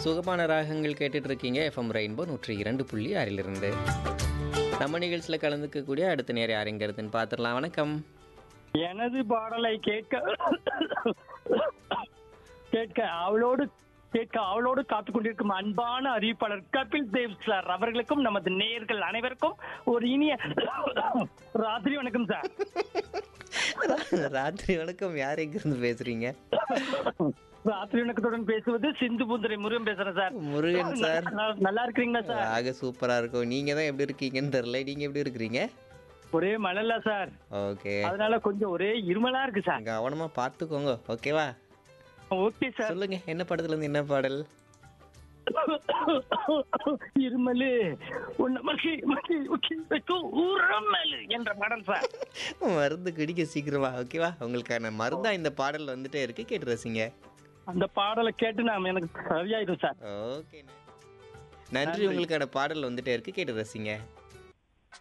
சுகமான ராகங்கள் கேட்டுட்டு இருக்கீங்க எஃப்எம் ரெயின்போ நூற்றி இரண்டு புள்ளி ஆறிலிருந்து நம்ம நிகழ்ச்சியில் கலந்துக்கக்கூடிய அடுத்த நேரம் யாருங்கிறதுன்னு பார்த்துடலாம் வணக்கம் எனது பாடலை கேட்க கேட்க அவளோடு கேட்க அவளோடு காத்துக் கொண்டிருக்கும் அன்பான அறிவிப்பாளர் கபில் தேவ் சார் அவர்களுக்கும் நமது நேயர்கள் அனைவருக்கும் ஒரு இனிய ராத்திரி வணக்கம் சார் ராத்திரி வணக்கம் யார் எங்கிருந்து பேசுறீங்க ராத்திரி வணக்கத்துடன் பேசுவது சிந்து பூந்தரை முருகன் பேசுறேன் சார் முருகன் சார் நல்லா- நல்லா இருக்கிறீங்களா சார் ஆக சூப்பரா இருக்கும் நீங்க தான் எப்படி இருக்கீங்கன்னு தெரியல நீங்க எப்படி இருக்கிறீங்க ஒரே மழல சார் ஓகே அதனால கொஞ்சம் ஒரே இருமலா இருக்கு சார் கவனமா பார்த்துக்கோங்க ஓகேவா ஓகே சார் சொல்லுங்க என்ன படத்துல இருந்து என்ன பாடல் இருமலு உன்னை மகி மகி உக்கி வைக்கும் உரமலு என்ற படம் சார் மருந்து குடிக்க சீக்கிரமா ஓகேவா உங்களுக்கான மருந்தா இந்த பாடல் வந்துட்டே இருக்கு கேட்டு ரசிங்க அந்த பாடலை கேட்டு நான் எனக்கு சரியாயிடும் சார் ஓகே நன்றி உங்களுக்கான பாடல் வந்துட்டே இருக்கு கேட்டு ரசிங்க